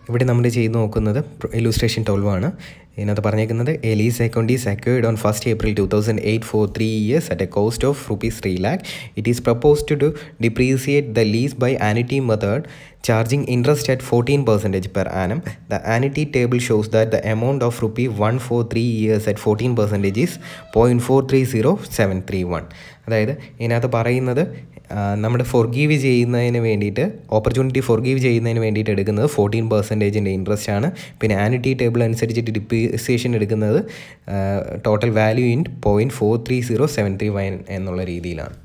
ഇവിടെ നമ്മൾ ചെയ്ത് നോക്കുന്നത് ഇലൂസ്ട്രേഷൻ ട്വൽവ് ആണ് ഇതിനകത്ത് പറഞ്ഞേക്കുന്നത് a lease account is acquired on first April two thousand eight four three years at a cost of rupees three lakh it is proposed to depreciate the lease by annuity method charging interest at 14 percentage per annum. The annuity table shows that the amount of rupee 1 for 3 years at 14 percentage is 0.430731. അതായത് ഇതിനകത്ത് പറയുന്നത് നമ്മുടെ forgive ചെയ്യുന്നതിന് വേണ്ടിയിട്ട് opportunity forgive ചെയ്യുന്നതിന് വേണ്ടിയിട്ട് എടുക്കുന്നത് fourteen പെർസെൻറ്റേജിൻ്റെ interest ആണ് പിന്നെ ആനുറ്റി ടേബിൾ അനുസരിച്ചിട്ട് ഡിപ്രീസിയേഷൻ എടുക്കുന്നത് total value in point four three zero seven three nine എന്നുള്ള രീതിയിലാണ്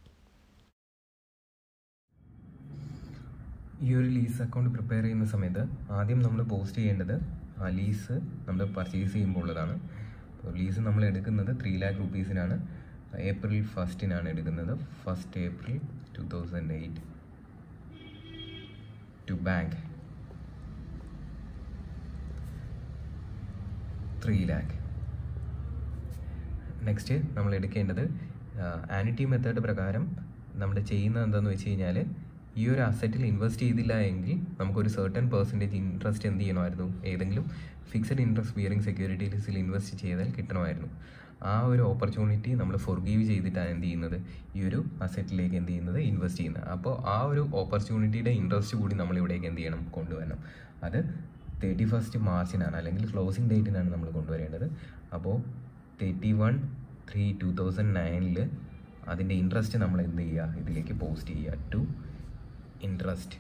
ഈ ഒരു ലീസ് അക്കൗണ്ട് പ്രിപ്പയർ ചെയ്യുന്ന സമയത്ത് ആദ്യം നമ്മൾ പോസ്റ്റ് ചെയ്യേണ്ടത് ആ ലീസ് നമ്മൾ പർച്ചേസ് ചെയ്യുമ്പോൾ ഉള്ളതാണ് അപ്പോൾ ലീസ് നമ്മൾ എടുക്കുന്നത് ത്രീ ലാക്ക് റുപ്പീസിനാണ് ഏപ്രിൽ ഫസ്റ്റിനാണ് എടുക്കുന്നത് first April two thousand eight to bank three lakh next നമ്മൾ എടുക്കേണ്ടത് ആനിറ്റി മെത്തേഡ് പ്രകാരം നമ്മൾ ചെയ്യുന്നത് എന്താണെന്ന് വെച്ച് കഴിഞ്ഞാൽ ഈ ഒരു അസറ്റിൽ ഇൻവെസ്റ്റ് ചെയ്തില്ല എങ്കിൽ നമുക്കൊരു സർട്ടൻ പെർസെൻറ്റേജ് ഇൻട്രസ്റ്റ് എന്ത് ചെയ്യണമായിരുന്നു ഏതെങ്കിലും ഫിക്സഡ് ഇൻട്രസ്റ്റ് ബിയറിംഗ് സെക്യൂരിറ്റീസിൽ ഇൻവെസ്റ്റ് ചെയ്താൽ കിട്ടണമായിരുന്നു ആ ഒരു ഓപ്പർച്യൂണിറ്റി നമ്മൾ ഫോർഗീവ് ചെയ്തിട്ടാണ് എന്ത് ചെയ്യുന്നത് ഈ ഒരു അസറ്റിലേക്ക് എന്ത് ചെയ്യുന്നത് ഇൻവെസ്റ്റ് ചെയ്യുന്നത് അപ്പോൾ ആ ഒരു ഓപ്പർച്യൂണിറ്റിയുടെ ഇൻട്രസ്റ്റ് കൂടി നമ്മൾ ഇവിടേക്ക് എന്ത് ചെയ്യണം കൊണ്ടുവരണം അത് തേർട്ടി ഫസ്റ്റ് മാർച്ചിനാണ് അല്ലെങ്കിൽ ക്ലോസിംഗ് ഡേറ്റിനാണ് നമ്മൾ കൊണ്ടുവരേണ്ടത് അപ്പോൾ thirty one three two thousand നയനിൽ അതിൻ്റെ ഇൻട്രസ്റ്റ് നമ്മൾ എന്ത് ചെയ്യുക ഇതിലേക്ക് പോസ്റ്റ് ചെയ്യുക ടു ഇൻട്രസ്റ്റ്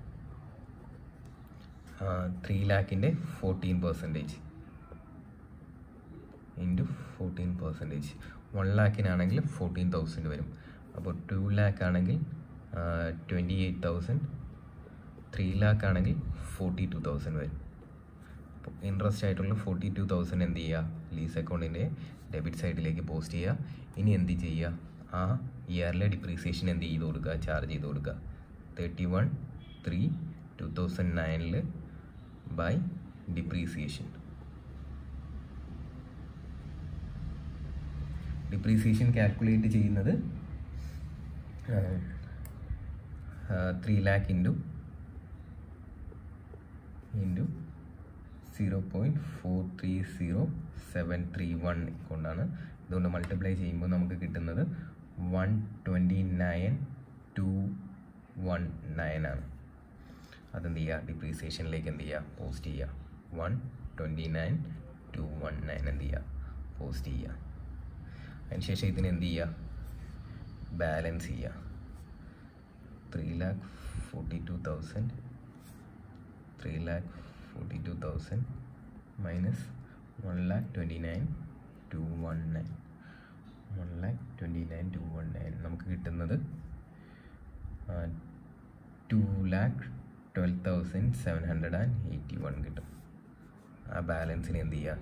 ത്രീ ലാക്കിൻ്റെ fourteen percentage into fourteen percentage one ലാക്കിനാണെങ്കിൽ ഫോർട്ടീൻ തൗസൻഡ് വരും അപ്പോൾ ടു ലാക്ക് ആണെങ്കിൽ twenty eight thousand three lakh ആണെങ്കിൽ ഫോർട്ടി ടു തൗസൻഡ് വരും അപ്പോൾ ഇൻട്രസ്റ്റ് ആയിട്ടുള്ള ഫോർട്ടി ടു തൗസൻഡ് എന്ത് ചെയ്യുക ലീസ് അക്കൗണ്ടിൻ്റെ ഡെബിറ്റ് സൈഡിലേക്ക് പോസ്റ്റ് ചെയ്യുക ഇനി എന്ത് ചെയ്യുക ആ ഇയറിലെ ഡിപ്രീസിയേഷൻ എന്ത് ചെയ്ത് കൊടുക്കുക ചാർജ് ചെയ്ത് കൊടുക്കുക thirty one three two thousand നയനിൽ ബൈ ഡിപ്രീസിയേഷൻ ഡിപ്രീസിയേഷൻ കാൽക്കുലേറ്റ് ചെയ്യുന്നത് three lakh into into zero point four three zero seven three one കൊണ്ടാണ് ഇതുകൊണ്ട് മൾട്ടിപ്ലൈ ചെയ്യുമ്പോൾ നമുക്ക് കിട്ടുന്നത് one twenty nine two one nine ആണ് അതെന്ത് ചെയ്യുക ഡിപ്രീസിയേഷനിലേക്ക് എന്ത് ചെയ്യുക പോസ്റ്റ് ചെയ്യുക one twenty nine two one nine എന്ത് ചെയ്യുക പോസ്റ്റ് ചെയ്യുക അതിനുശേഷം ഇതിന് എന്ത് ചെയ്യുക ബാലൻസ് ചെയ്യുക three lakh forty two thousand three lakh forty two thousand minus one lakh twenty nine two one nine one lakh twenty nine two one nine നമുക്ക് കിട്ടുന്നത് two lakh twelve thousand seven hundred and eighty one കിട്ടും ആ ബാലൻസിന് എന്ത് ചെയ്യുക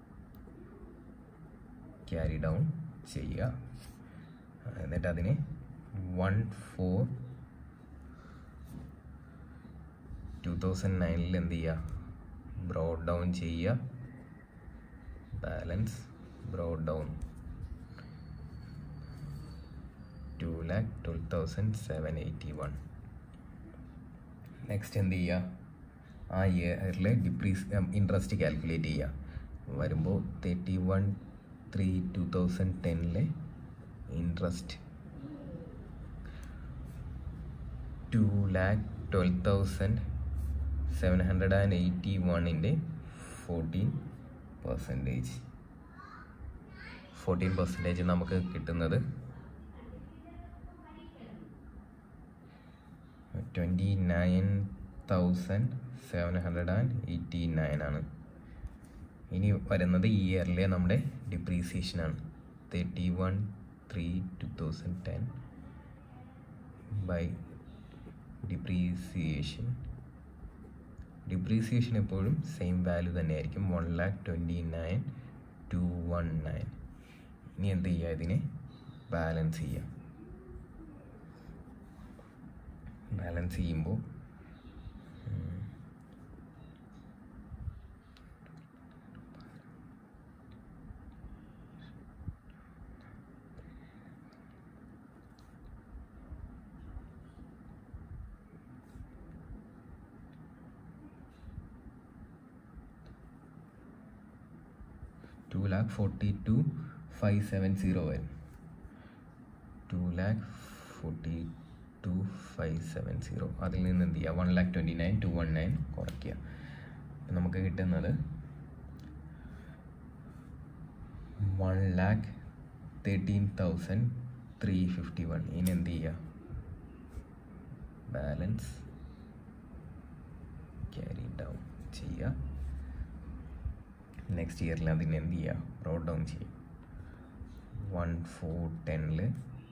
ക്യാരി ഡൗൺ ചെയ്യുക എന്നിട്ട് അതിനെ one four two thousand നയനിൽ എന്ത് ചെയ്യുക ബ്രോഡ് ഡൗൺ ചെയ്യുക balance brought down two lakh twelve thousand seven eighty one next എന്ത് ചെയ്യുക ആ ഇയറിലെ ഡിപ്രീസ് ഇൻട്രസ്റ്റ് കാൽക്കുലേറ്റ് ചെയ്യുക വരുമ്പോൾ thirty one three two thousand ടെന്നിലെ interest two lakh twelve thousand seven hundred and eighty വണ്ണിൻ്റെ ഫോർട്ടീൻ പെർസെൻറ്റേജ് ഫോർട്ടീൻ പെർസെൻറ്റേജ് നമുക്ക് കിട്ടുന്നത് twenty nine thousand seven hundred and eighty nine ആണ് ഇനി വരുന്നത് ഈ ഇയറിലെ നമ്മുടെ ഡിപ്രീസിയേഷനാണ് thirty one three two thousand ten by depreciation depreciation എപ്പോഴും സെയിം വാല്യൂ തന്നെയായിരിക്കും one lakh twenty nine two one nine ഇനി എന്ത് ചെയ്യുക ഇതിനെ ബാലൻസ് ചെയ്യുക ബാലൻസ് ചെയ്യുമ്പോൾ two lakh forty two five seven zero വരും two lakh forty two five seven zero അതിൽ നിന്ന് എന്ത് ചെയ്യുക one lakh twenty nine two one nine കുറയ്ക്കുക നമുക്ക് കിട്ടുന്നത് one lakh thirteen thousand three fifty one ഇനി എന്ത് ചെയ്യുക ബാലൻസ് ക്യാരി ഡൗൺ ചെയ്യുക നെക്സ്റ്റ് ഇയറിൽ അതിന് എന്ത് ചെയ്യുക ബ്രോഡ് ഡൗൺ ചെയ്യും വൺ ഫോർ ടെന്നിൽ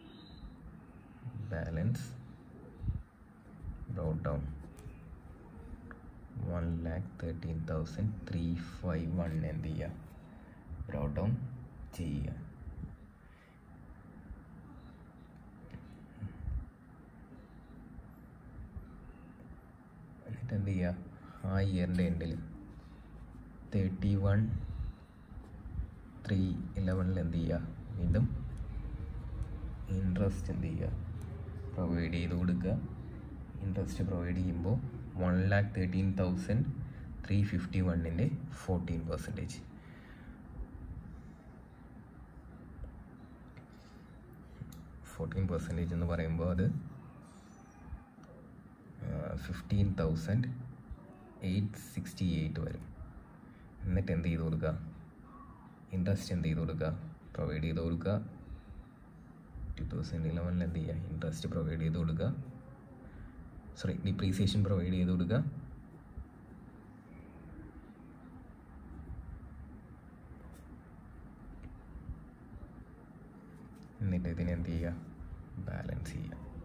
balance brought down one lakh thirteen thousand three five one എന്ത് ചെയ്യുക ബ്രോഡ് ഡൗൺ ചെയ്യുക എന്നിട്ട് എന്ത് ചെയ്യുക ആ ഇയറിൻ്റെ എൻഡിൽ തേർട്ടി വൺ ത്രീ ഇലവനിൽ എന്ത് ചെയ്യുക വീണ്ടും ഇൻട്രസ്റ്റ് എന്ത് ചെയ്യുക പ്രൊവൈഡ് ചെയ്ത് കൊടുക്കുക ഇൻട്രസ്റ്റ് പ്രൊവൈഡ് ചെയ്യുമ്പോൾ one lakh thirteen thousand three fifty വണ്ണിൻ്റെ ഫോർട്ടീൻ പെർസെൻറ്റേജ് ഫോർട്ടീൻ പെർസെൻറ്റേജ് എന്ന് പറയുമ്പോൾ അത് fifteen thousand eight sixty eight വരും എന്നിട്ട് എന്ത് ചെയ്ത് കൊടുക്കുക ഇൻട്രസ്റ്റ് എന്ത് ചെയ്ത് കൊടുക്കുക പ്രൊവൈഡ് ചെയ്ത് കൊടുക്കുക ടു തൗസൻഡ് ഇലവനിൽ എന്ത് ചെയ്യുക ഇൻട്രസ്റ്റ് പ്രൊവൈഡ് ചെയ്ത് കൊടുക്കുക സോറി ഡിപ്രീസിയേഷൻ പ്രൊവൈഡ് ചെയ്ത് കൊടുക്കുക എന്നിട്ട് ഇതിനെന്ത് ചെയ്യുക ബാലൻസ് ചെയ്യുക